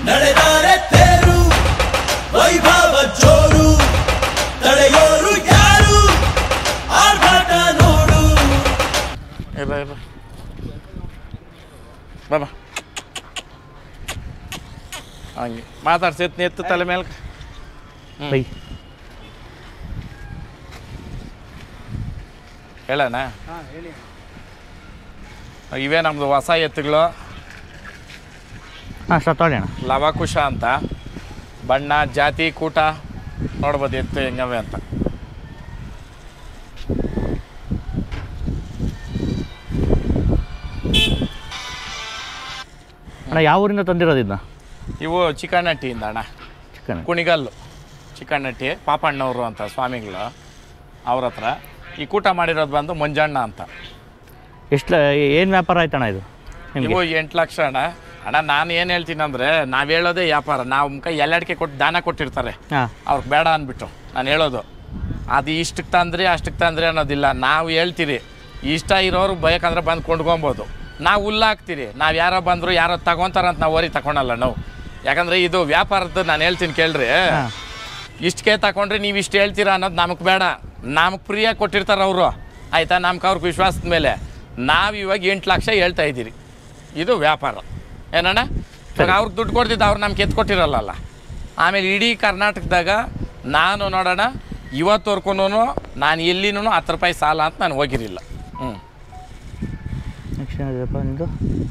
ನಡೆದಾರೆ ತೇರು ವೈಭವ ಜೋರು ತಡೆಯೋರು ಯಾರು ಆರ್ಭಟ ನೋಡು ಇರ ಇರ ಬಾಬಾ ಹಂಗೆ ಮಾತಾಡ್ಸಿ ಎತ್ತು ಎತ್ತು ತಲೆ ಮೇಲೆ ಬೈ ಹೇಳೋಣ ಇವೇ ನಮ್ಮದು ಹೊಸ ಎತ್ತುಗಳು ಹಾಂ ಸ್ಟಾರ್ಟ್ ಮಾಡಿ ಅಣ್ಣ ಲವಕುಶ ಅಂತ ಬಣ್ಣ ಜಾತಿ ಕೂಟ ನೋಡ್ಬೋದು ಎತ್ತು ಹೆಂಗವೆ ಅಂತ ಅಣ್ಣ ಯಾವ ಊರಿಂದ ತಂದಿರೋದು ಇದನ್ನ ಇವು ಚಿಕನಟ್ಟಿಯಿಂದ ಅಣ್ಣ ಚಿಕನ್ ಕುಣಿಗಲ್ಲು ಚಿಕನಟ್ಟಿ ಪಾಪಣ್ಣವರು ಅಂತ ಸ್ವಾಮಿಗಳು ಅವ್ರ ಹತ್ರ ಈ ಕೂಟ ಮಾಡಿರೋದು ಬಂದು ಮಂಜಣ್ಣ ಅಂತ ಎಷ್ಟು ಏನು ವ್ಯಾಪಾರ ಆಯ್ತಣ್ಣ ಇದು ನಿಮಗೆ ಇವು ಎಂಟು ಲಕ್ಷ ಅಣ್ಣ ಅಣ್ಣ ನಾನು ಏನು ಹೇಳ್ತೀನಿ ಅಂದರೆ ನಾವು ಹೇಳೋದೇ ವ್ಯಾಪಾರ ನಾವು ಕೈ ಎಲ್ಲಡಿಕೆ ಕೊಟ್ಟು ದಾನ ಕೊಟ್ಟಿರ್ತಾರೆ ಹಾಂ ಅವ್ರಿಗೆ ಬೇಡ ಅಂದ್ಬಿಟ್ಟು ನಾನು ಹೇಳೋದು ಅದು ಇಷ್ಟಕ್ಕೆ ತಂದ್ರಿ ಅಷ್ಟಕ್ಕೆ ತಂದ್ರಿ ಅನ್ನೋದಿಲ್ಲ ನಾವು ಹೇಳ್ತೀರಿ ಇಷ್ಟ ಇರೋರು ಬೇಕಂದ್ರೆ ಬಂದು ಕೊಂಡ್ಕೊಬೋದು ನಾವು ಹುಲ್ಲಾಕ್ತೀರಿ ನಾವು ಯಾರೋ ಬಂದರು ಯಾರೋ ತಗೊಂತಾರಂತ ನಾವು ಓರಿ ತಗೊಳಲ್ಲ ನಾವು ಯಾಕಂದರೆ ಇದು ವ್ಯಾಪಾರದ್ದು ನಾನು ಹೇಳ್ತೀನಿ ಕೇಳ್ರಿ ಹಾಂ ಇಷ್ಟಕ್ಕೆ ತಗೊಂಡ್ರೆ ನೀವು ಇಷ್ಟು ಹೇಳ್ತೀರಾ ಅನ್ನೋದು ನಮಗೆ ಬೇಡ ನಮಗೆ ಫ್ರೀಯಾಗಿ ಕೊಟ್ಟಿರ್ತಾರೆ ಅವರು ಆಯಿತಾ ನಮ್ಗೆ ಅವ್ರಿಗೆ ವಿಶ್ವಾಸದ ಮೇಲೆ ನಾವು ಇವಾಗ ಎಂಟು ಲಕ್ಷ ಹೇಳ್ತಾ ಇದ್ದೀರಿ ಇದು ವ್ಯಾಪಾರ ಏನಣ್ಣ ಇವಾಗ ಅವ್ರಿಗೆ ದುಡ್ಡು ಕೊಡ್ತಿದ್ದು ಅವ್ರು ನಮ್ಗೆ ಎತ್ತು ಕೊಟ್ಟಿರಲ್ಲ ಆಮೇಲೆ ಇಡೀ ಕರ್ನಾಟಕದಾಗ ನಾನು ನೋಡೋಣ ಇವತ್ತವರೆಗೂ ನಾನು ಎಲ್ಲಿನೂ ಹತ್ತು ರೂಪಾಯಿ ಸಾಲ ಅಂತ ನಾನು ಹೋಗಿರಲಿಲ್ಲ ಹ್ಞೂ ನೆಕ್ಸ್ಟ್ ಏನಿದೆಯಪ್ಪ ನಿಮ್ಮದು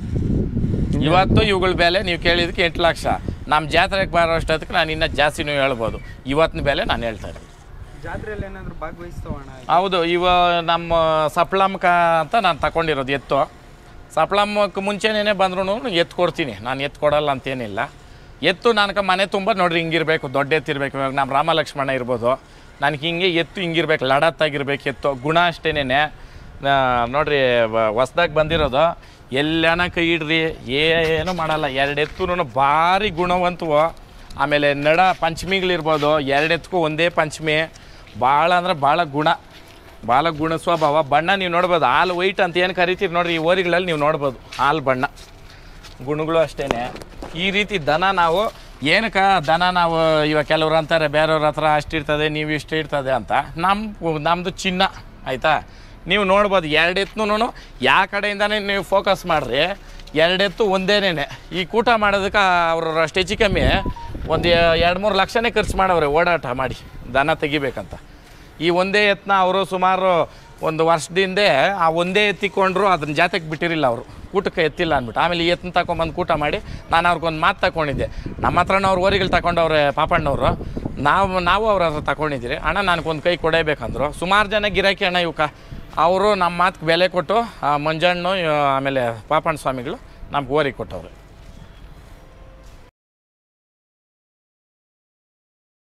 ಇವತ್ತು ಇವುಗಳ ಬೆಲೆ ನೀವು ಕೇಳಿದಕ್ಕೆ ಎಂಟು ಲಕ್ಷ ನಮ್ಮ ಜಾತ್ರೆಗೆ ಬರೋ ಅಷ್ಟೊತ್ತಿಗೆ ನಾನು ಇನ್ನೂ ಜಾಸ್ತಿನೂ ಹೇಳ್ಬೋದು ಇವತ್ತಿನ ಬೆಲೆ ನಾನು ಹೇಳ್ತಾ ಇದ್ದೀನಿ ಜಾತ್ರೆಯಲ್ಲಿ ಏನಾದ್ರು ಭಾಗವಹಿಸ್ತವಣ್ಣ ಹೌದು ಇವ ನಮ್ಮ ಸಪ್ಲಮ್ಕ ಅಂತ ನಾನು ತಗೊಂಡಿರೋದು ಎತ್ತು ಸಪ್ಲಮ್ಮಕ್ಕೆ ಮುಂಚೆನೇ ಬಂದ್ರೂ ಎತ್ತು ಕೊಡ್ತೀನಿ ನಾನು ಎತ್ತು ಕೊಡಲ್ಲ ಅಂತೇನಿಲ್ಲ ಎತ್ತು ನನಗೆ ಮನೆ ತುಂಬ ನೋಡ್ರಿ ಹಿಂಗಿರ್ಬೇಕು ದೊಡ್ಡ ಎತ್ತಿರ್ಬೇಕು ಇವಾಗ ನಮ್ಮ ರಾಮ ಲಕ್ಷ್ಮಣ ಇರ್ಬೋದು ನನಗೆ ಹಿಂಗೆ ಎತ್ತು ಹಿಂಗಿರ್ಬೇಕು ಲಡತ್ತಾಗಿರ್ಬೇಕು ಎತ್ತು ಗುಣ ಅಷ್ಟೇನೆ ನೋಡ್ರಿ ಹೊಸ್ದಾಗಿ ಬಂದಿರೋದು ಎಲ್ಲನ ಕೈ ಇಡ್ರಿ ಏನು ಮಾಡಲ್ಲ ಎರಡು ಎತ್ತು ಭಾರಿ ಗುಣವಂತವು ಆಮೇಲೆ ನಡ ಪಂಚಮಿಗಳಿರ್ಬೋದು ಎರಡು ಎತ್ತಕ್ಕೂ ಒಂದೇ ಪಂಚಮಿ ಭಾಳ ಅಂದ್ರೆ ಭಾಳ ಗುಣ ಭಾಳ ಗುಣ ಸ್ವಭಾವ ಬಣ್ಣ ನೀವು ನೋಡ್ಬೋದು ಹಾಲು ವೈಟ್ ಅಂತ ಏನು ಕರಿತೀರಿ ನೋಡ್ರಿ ಈ ಓರಿಗಳಲ್ಲಿ ನೀವು ನೋಡ್ಬೋದು ಹಾಲು ಬಣ್ಣ ಗುಣಗಳು ಅಷ್ಟೇ ಈ ರೀತಿ ದನ ನಾವು ಏನಕ್ಕೆ ದನ ನಾವು ಇವಾಗ ಕೆಲವ್ರು ಅಂತಾರೆ ಬೇರೆಯವ್ರ ಹತ್ರ ಅಷ್ಟಿರ್ತದೆ ನೀವು ಇಷ್ಟು ಇರ್ತದೆ ಅಂತ ನಮ್ಮ ನಮ್ಮದು ಚಿನ್ನ ಆಯಿತಾ ನೀವು ನೋಡ್ಬೋದು ಎರಡು ಎತ್ತೂ ಯಾವ ಕಡೆಯಿಂದನೇ ನೀವು ಫೋಕಸ್ ಮಾಡಿರಿ ಎರಡೆತ್ತು ಒಂದೇನೇ ಈ ಕೂಟ ಮಾಡೋದಕ್ಕೆ ಅವರು ಅಷ್ಟು ಹೆಚ್ಚು ಕಮ್ಮಿ ಒಂದು ಎರಡು ಮೂರು ಲಕ್ಷನೇ ಖರ್ಚು ಮಾಡವ್ರೆ ಓಡಾಟ ಮಾಡಿ ದನ ತೆಗಿಬೇಕಂತ ಈ ಒಂದೇ ಎತ್ತನ್ನ ಅವರು ಸುಮಾರು ಒಂದು ವರ್ಷದಿಂದ ಆ ಒಂದೇ ಎತ್ತಿಕೊಂಡ್ರು ಅದನ್ನ ಜಾತಕ್ಕೆ ಬಿಟ್ಟಿರಲಿಲ್ಲ ಅವರು ಕೂಟಕ್ಕೆ ಎತ್ತಿಲ್ಲ ಅಂದ್ಬಿಟ್ಟು ಆಮೇಲೆ ಈ ಎತ್ತನ್ನ ತಗೊಂಬಂದು ಕೂಟ ಮಾಡಿ ನಾನು ಅವ್ರಿಗೊಂದು ಮಾತು ತಗೊಂಡಿದ್ದೆ ನಮ್ಮ ಹತ್ರನೂ ಅವ್ರು ಓರಿಗಳು ತಗೊಂಡವ್ರೆ ಪಾಪಣ್ಣವರು ನಾವು ನಾವು ಅವ್ರ ಹತ್ರ ತಗೊಂಡಿದ್ದೀರಿ ಅಣ್ಣ ನನಗೊಂದು ಕೈ ಕೊಡೇಬೇಕಂದ್ರು ಸುಮಾರು ಜನ ಗಿರಾಕಿ ಅಣ್ಣ ಇವಕ್ಕ ಅವರು ನಮ್ಮ ಮಾತಿಗೆ ಬೆಲೆ ಕೊಟ್ಟು ಆ ಮಂಜಣ್ಣು ಇವ್- ಆಮೇಲೆ ಪಾಪಣ್ಣ ಸ್ವಾಮಿಗಳು ನಮ್ಗೆ ಓರಿ ಕೊಟ್ಟವ್ರು